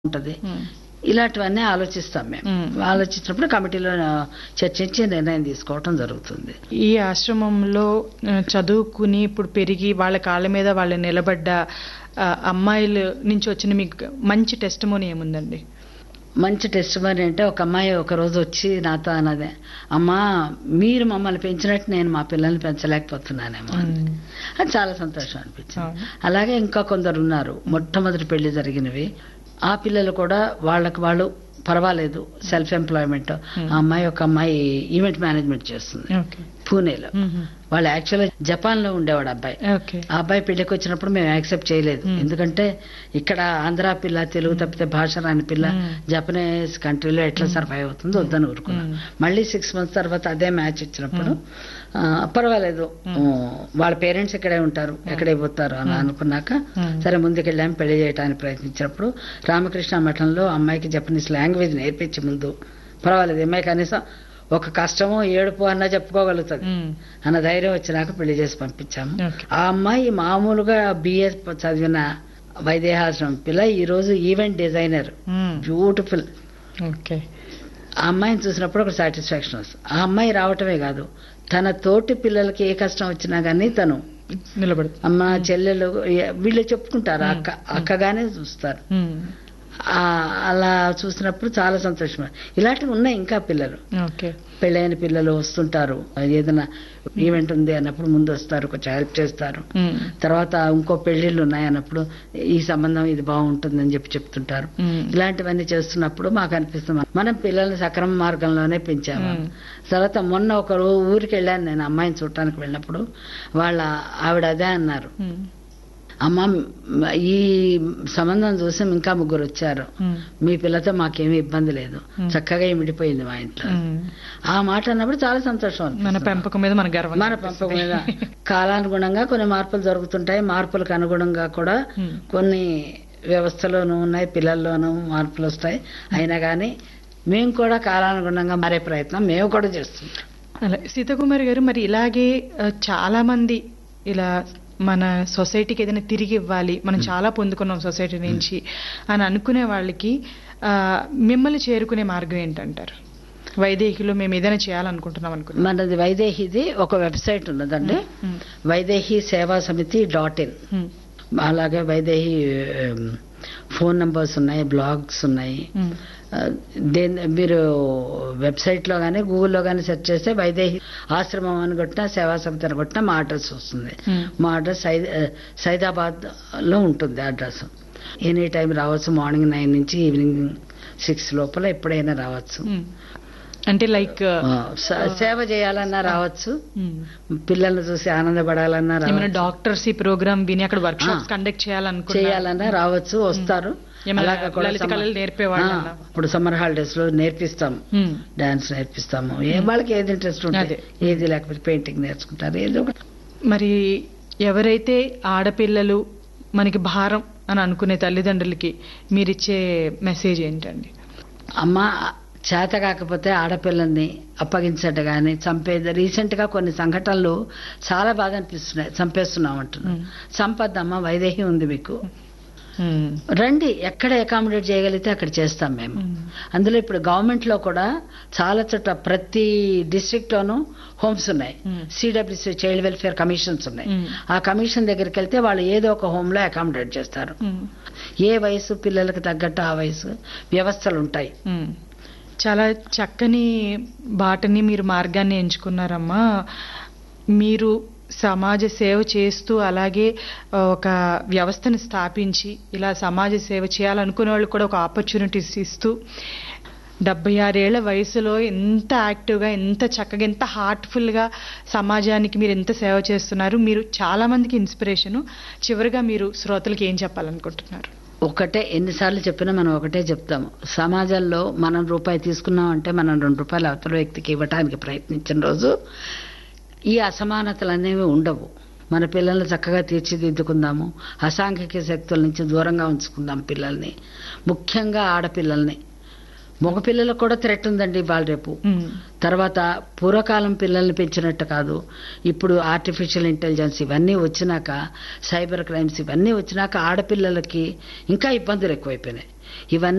ఉంటది ఉమ్. ఇలాంటివన్నీ ఆలోచిస్తాం మేము మ్మ్. ఆలోచించినప్పుడు కమిటీలో ఆ, చర్చించి నిర్ణయం తీసుకోవటం జరుగుతుంది ఈ ఆశ్రమంలో ఆ, చదువుకుని ఇప్పుడు పెరిగి వాళ్ళ కాళ్ళ మీద వాళ్ళు నిలబడ్డ ఆ, అమ్మాయిల నుంచి వచ్చిన మీకు మంచి టెస్ట్ ఏముందండి మంచి టెస్ట్ మరి అంటే ఒక అమ్మాయి ఒక రోజు వచ్చి నాతో అన్నదే అమ్మా మీరు మమ్మల్ని పెంచినట్టు నేను మా పిల్లల్ని పెంచలేకపోతున్నానేమో అని. అది చాలా సంతోషం అనిపించింది అవును. అలాగే ఇంకా కొందరు ఉన్నారు మొట్టమొదటి పెళ్లి జరిగినవి ఆ పిల్లలు కూడా వాళ్ళకి వాళ్ళు పర్వాలేదు సెల్ఫ్ ఎంప్లాయ్మెంట్ ఆ అమ్మాయి ఒక అమ్మాయి ఈవెంట్ మేనేజ్మెంట్ చేస్తుంది ఓకే పూణేలో వాళ్ళు యాక్చువల్గా జపాన్ లో ఉండేవాడు అబ్బాయి ఓకే ఆ అబ్బాయి పెళ్లికి వచ్చినప్పుడు మేము యాక్సెప్ట్ చేయలేదు Hmm. ఎందుకంటే ఇక్కడ ఆంధ్ర పిల్ల తెలుగు తప్పితే భాష రాని పిల్ల Hmm. జపనీస్ కంట్రీలో ఎట్లా సర్వైవ్ అవుతుందో వద్దని ఊరుకున్నాం Hmm. మళ్ళీ సిక్స్ మంత్స్ తర్వాత అదే మ్యాచ్ ఇచ్చినప్పుడు ఆ, పర్వాలేదు Hmm. ఆ, వాళ్ళ పేరెంట్స్ ఇక్కడే ఉంటారు ఎక్కడే పోతారు అని అనుకున్నాక Hmm. సరే ముందుకెళ్ళాము పెళ్లి చేయడానికి ప్రయత్నించినప్పుడు రామకృష్ణ మఠంలో అమ్మాయికి జపనీస్ లాంగ్వేజ్ నేర్పించే ముందు పర్వాలేదు ఈ అమ్మాయి కనీసం ఒక కష్టమో ఏడుపు అన్నా చెప్పుకోగలుగుతుంది అన్న ధైర్యం వచ్చినాక పెళ్లి చేసి పంపించాము ఓకే ఆ అమ్మాయి మామూలుగా బిఏ చదివిన వైదేహాశ్రమం పిల్ల ఈ రోజు ఈవెంట్ డిజైనర్ బ్యూటిఫుల్ ఓకే ఆ అమ్మాయిని చూసినప్పుడు ఒక సాటిస్ఫాక్షన్ వస్తుంది ఆ అమ్మాయి రావటమే కాదు తన తోటి పిల్లలకి ఏ కష్టం వచ్చినా కానీ తను నిలబడుతుంది అమ్మ చెల్లెలు ఏ- వీళ్ళు చెప్పుకుంటారు అక్క అక్కగానే చూస్తారు ఆ, అలా చూసినప్పుడు చాలా సంతోషం ఇలాంటివి ఉన్నాయి ఇంకా పిల్లలు ఓకే పెళ్ళైన పిల్లలు వస్తుంటారు ఏదైనా ఈవెంట్ ఉంది అన్నప్పుడు ముందు వస్తారు కొంచెం హెల్ప్ చేస్తారు తర్వాత ఇంకో పెళ్లిళ్ళు ఉన్నాయి అన్నప్పుడు ఈ సంబంధం ఇది బాగుంటుందని చెప్పి చెప్తుంటారు ఇలాంటివన్నీ చేస్తున్నప్పుడు మాకు అనిపిస్తుంది మనం పిల్లల్ని సక్రమ మార్గంలోనే పెంచాము మ్మ్. తర్వాత మొన్న ఒక రో- ఊరికి వెళ్ళాను నేను అమ్మాయిని చూడటానికి వెళ్ళినప్పుడు వాళ్ళ ఆవిడ అదే అన్నారు అమ్మ మ్, ఈ సంబంధం చూసి ఇంకా ముగ్గురు వచ్చారు మీ పిల్లతో మాకేమీ ఇబ్బంది లేదు మ్మ్. చక్కగా ఇమిడిపోయింది మా ఇంట్లో ఆ మాట అన్నప్పుడు చాలా సంతోషం మన అనిపిస్తుంది. పెంపకం మీద మన గర్వం మన పెంపకం మీద కాలానుగుణంగా కొన్ని మార్పులు జరుగుతుంటాయి మార్పులకు అనుగుణంగా కూడా కొన్ని వ్యవస్థలోనూ ఉన్నాయి పిల్లల్లోనూ మార్పులు వస్తాయి అయినా కానీ మేము కూడా కాలానుగుణంగా మారే ప్రయత్నం మేము కూడా చేస్తున్నాం అలా సీతాకుమారి గారు మరి ఇలాగే ఆ, చాలా మంది ఇలా మన సొసైటీకి ఏదైనా తిరిగి ఇవ్వాలి మనం చాలా పొందుకున్నాం సొసైటీ నుంచి అని అనుకునే వాళ్ళకి ఆ, మిమ్మల్ని చేరుకునే మార్గం ఏంటంటారు వైదేహిలో మేము ఏదైనా చేయాలనుకుంటున్నాం అనుకున్నాం మనది వైదేహిది ఒక వెబ్సైట్ ఉన్నదండి మ్మ్. వైదేహి సేవా సమితి డాట్ ఇన్ మ్మ్. అలాగే వైదేహి ఉమ్, ఫోన్ నంబర్స్ ఉన్నాయి బ్లాగ్స్ ఉన్నాయి మ్మ్. ఆ, దేని మీరు వెబ్సైట్లో కానీ గూగుల్లో కానీ సెర్చ్ చేస్తే వైదేహి ఆశ్రమం అని కొట్టినా సేవా సమితి అని కొట్టినా మా అడ్రస్ వస్తుంది మ్మ్. మా అడ్రస్ సై సైదాబాద్ లో ఉంటుంది అడ్రస్ ఎనీ టైం రావచ్చు మార్నింగ్ నైన్ నుంచి ఈవినింగ్ సిక్స్ లోపల ఎప్పుడైనా రావచ్చు మ్మ్. అంటే లైక్ ఆ, స- సేవ చేయాలన్నా రావచ్చు మ్మ్. పిల్లల్ని చూసి ఆనందపడాలన్నా ఏమైనా రావచ్చు డాక్టర్స్ ఈ ప్రోగ్రామ్ విని అక్కడ వర్క్ షాప్స్ ఆ. కండక్ట్ చేయాలనుకున్నా చేయాలన్నా రావచ్చు వస్తారు ఏమైనా అలాగా కూడా లలిత సమ్మర్- కళలు నేర్పేవాళ్ళన్నా? ఆ, ఇప్పుడు సమ్మర్ హాలిడేస్ లో నేర్పిస్తాం మ్మ్. డాన్స్ నేర్పిస్తాము ఏ వాళ్ళకి ఏది ఇంట్రెస్ట్ ఉంటే అదే. ఏది లేకపోతే పెయింటింగ్ నేర్చుకుంటారు ఏదో ఒకటి మరి ఎవరైతే ఆడపిల్లలు మనకి భారం అని అనుకునే తల్లిదండ్రులకి మీరిచ్చే మెసేజ్ ఏంటండి అమ్మ చేత కాకపోతే ఆడపిల్లల్ని అప్పగించట కానీ చంపేది రీసెంట్ గా కొన్ని సంఘటనలు చాలా బాధ అనిపిస్తున్నాయి చంపేస్తున్నాం అంటున్నాం మ్మ్. సంపదమ్మ వైదేహి ఉంది మీకు మ్మ్. రండి ఎక్కడ అకామిడేట్ చేయగలిగితే అక్కడ చేస్తాం మేము మ్మ్. అందులో ఇప్పుడు గవర్నమెంట్ లో కూడా చాలా చోట్ల ప్రతి డిస్ట్రిక్ట్ లోనూ హోమ్స్ ఉన్నాయి మ్మ్. సిడబ్ల్యూసి చైల్డ్ వెల్ఫేర్ కమిషన్స్ ఉన్నాయి మ్మ్. ఆ కమిషన్ దగ్గరికి వెళ్తే వాళ్ళు ఏదో ఒక హోమ్ లో అకామిడేట్ చేస్తారు మ్మ్. ఏ వయసు పిల్లలకు తగ్గట్టు ఆ వయసు వ్యవస్థలు ఉంటాయి మ్మ్. చాలా చక్కని బాటని మీరు మార్గాన్ని ఎంచుకున్నారమ్మా మీరు సమాజ సేవ చేస్తూ అలాగే ఆ, ఒక వ్యవస్థను స్థాపించి ఇలా సమాజ సేవ చేయాలనుకునే వాళ్ళు కూడా ఒక ఆపర్చునిటీస్ ఇస్తూ డెబ్బై ఆరేళ్ల వయసులో ఎంత యాక్టివ్గా ఎంత చక్కగా ఎంత హార్ట్ఫుల్గా సమాజానికి మీరు ఎంత సేవ చేస్తున్నారు మీరు చాలా మందికి ఇన్స్పిరేషను చివరిగా మీరు శ్రోతలకి ఏం చెప్పాలనుకుంటున్నారు ఒకటే ఎన్నిసార్లు చెప్పినా మనం ఒకటే చెప్తాము సమాజంలో మనం రూపాయి తీసుకున్నాం అంటే మనం రెండు రూపాయలు అవతల వ్యక్తికి ఇవ్వడానికి ప్రయత్నించిన రోజు ఈ అసమానతలు అనేవి ఉండవు మన పిల్లల్ని చక్కగా తీర్చిదిద్దుకుందాము అసాంఘిక శక్తుల నుంచి దూరంగా ఉంచుకుందాం పిల్లల్ని ముఖ్యంగా ఆడపిల్లల్ని మగపిల్లలకు కూడా థ్రెట్ ఉందండి ఇవాళ రేపు మ్మ్. తర్వాత పూర్వకాలం పిల్లల్ని పెంచినట్టు కాదు ఇప్పుడు ఆర్టిఫిషియల్ ఇంటెలిజెన్స్ ఇవన్నీ వచ్చినాక సైబర్ క్రైమ్స్ ఇవన్నీ వచ్చినాక ఆడపిల్లలకి ఇంకా ఇబ్బందులు ఎక్కువైపోయినాయి ఇవన్నీ